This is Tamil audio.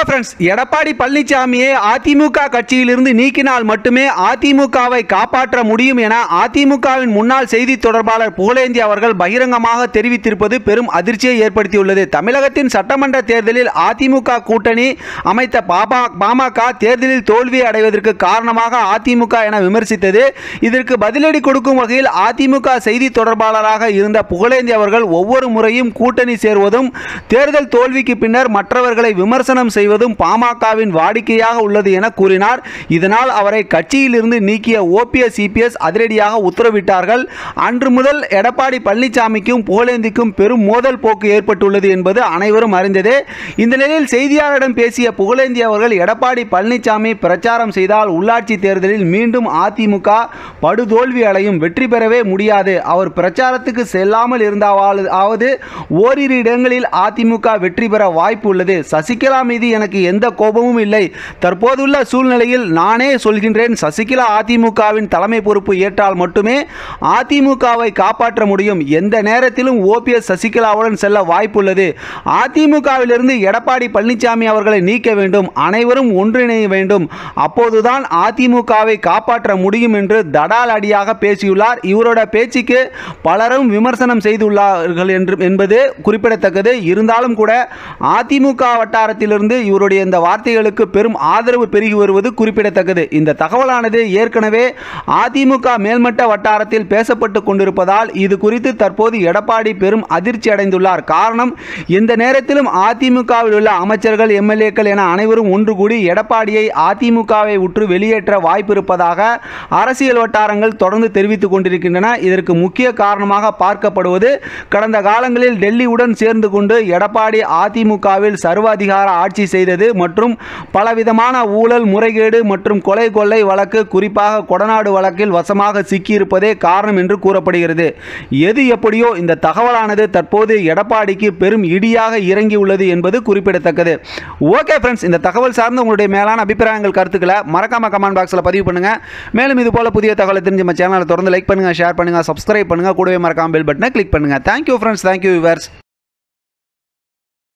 ஃப்ரெண்ட்ஸ் எடப்பாடி பழனிசாமியை அதிமுக கட்சியிலிருந்து நீக்கினால் மட்டுமே அதிமுகவை காப்பாற்ற முடியும் என அதிமுகவின் முன்னாள் செய்தி தொடர்பாளர் புகழேந்தி அவர்கள் பகிரங்கமாக தெரிவித்திருப்பது பெரும் அதிர்ச்சியை ஏற்படுத்தியுள்ளது தமிழகத்தின் சட்டமன்ற தேர்தலில் அதிமுக கூட்டணி அமைத்த பாபா பாமக தேர்தலில் தோல்வி அடைவதற்கு காரணமாக அதிமுக என விமர்சித்தது இதற்கு பதிலடி கொடுக்கும் வகையில் அதிமுக செய்தி தொடர்பாளராக இருந்த புகழேந்தி அவர்கள் ஒவ்வொரு முறையும் கூட்டணி சேர்வதும் தேர்தல் தோல்விக்கு பின்னர் மற்றவர்களை விமர்சனம் செய்வதும் பாமகவின் வாடிக்கையாக உள்ளது என கூறினார் இதனால் அவரை கட்சியிலிருந்து நீக்கிய ஓபிஎஸ் சிபிஎஸ் அதிரடியாக உத்தரவிட்டார்கள் அன்று முதல் எடப்பாடி பழனிசாமிக்கும் புகழேந்திக்கும் பெரும் மோதல் போக்கு ஏற்பட்டுள்ளது என்பது அனைவரும் அறிந்ததே இந்த நிலையில் செய்தியாளரிடம் பேசிய புகழேந்தி அவர்கள் எடப்பாடி பழனிசாமி பிரச்சாரம் செய்தால் உள்ளாட்சி தேர்தலில் மீண்டும் அதிமுக படுதோல்வி அடையும் வெற்றி பெறவே முடியாது அவர் பிரச்சாரத்துக்கு செல்லாமல் இருந்தாவது ஓரிரு இடங்களில் அதிமுக வெற்றி பெற வாய்ப்பு உள்ளது சசிகலா மீது எனக்கு எந்த கோபமும் இல்லை தற்போதுள்ள சூழ்நிலையில் நானே சொல்கின்றேன் சசிகலா அதிமுகவின் தலைமை பொறுப்பு ஏற்றால் மட்டுமே அதிமுகவை காப்பாற்ற முடியும் எந்த நேரத்திலும் ஓபிஎஸ் சசிகலாவுடன் செல்ல வாய்ப்புள்ளது அதிமுகவிலிருந்து எடப்பாடி பழனிசாமி அவர்களை நீக்க வேண்டும் அனைவரும் ஒன்றிணைய வேண்டும் அப்போதுதான் அதிமுகவை காப்பாற்ற முடியும் என்று தடால் அடியாக பேசியுள்ளார் இவரோட பேச்சுக்கு பலரும் விமர்சனம் செய்துள்ளார்கள் என்று என்பது குறிப்பிடத்தக்கது இருந்தாலும் கூட அதிமுக வட்டாரத்திலிருந்து இவருடைய இந்த வார்த்தைகளுக்கு பெரும் ஆதரவு பெருகி வருவது குறிப்பிடத்தக்கது இந்த தகவலானது ஏற்கனவே அதிமுக மேல்மட்ட வட்டாரத்தில் பேசப்பட்டு கொண்டிருப்பதால் இது குறித்து தற்போது எடப்பாடி பெரும் அதிர்ச்சி அடைந்துள்ளார் காரணம் எந்த நேரத்திலும் அதிமுகவில் உள்ள அமைச்சர்கள் எம்எல்ஏக்கள் என அனைவரும் ஒன்று கூடி எடப்பாடியை அதிமுகவை உற்று வெளியேற்ற வாய்ப்பு இருப்பதாக அரசியல் வட்டாரங்கள் தொடர்ந்து தெரிவித்துக் கொண்டிருக்கின்றன இதற்கு முக்கிய காரணமாக பார்க்கப்படுவது கடந்த காலங்களில் டெல்லியுடன் சேர்ந்து கொண்டு எடப்பாடி அதிமுகவில் சர்வாதிகார ஆட்சி செய்தது மற்றும் பலவிதமான ஊழல் முறைகேடு மற்றும் கொலை கொள்ளை வழக்கு குறிப்பாக கொடநாடு வழக்கில் வசமாக சிக்கியிருப்பதே காரணம் என்று கூறப்படுகிறது எது எப்படியோ இந்த தகவலானது தற்போது எடப்பாடிக்கு பெரும் இடியாக இறங்கியுள்ளது என்பது குறிப்பிடத்தக்கது ஓகே ஃப்ரெண்ட்ஸ் இந்த தகவல் சார்ந்த உங்களுடைய மேலான அபிப்பிராயங்கள் கருத்துக்களை மறக்காம கமெண்ட் பாக்ஸில் பதிவு பண்ணுங்க மேலும் இது போல புதிய தகவலை தெரிஞ்சு நம்ம சேனலை தொடர்ந்து லைக் பண்ணுங்க ஷேர் பண்ணுங்க சப்ஸ்கிரைப் பண்ணுங்க கூடவே மறக்காம பெல் பட்டனை கிளிக் பண்ணுங்க தேங்க்யூ ஃப்ரெண்ட்ஸ் தேங்க்யூ விவர்ஸ்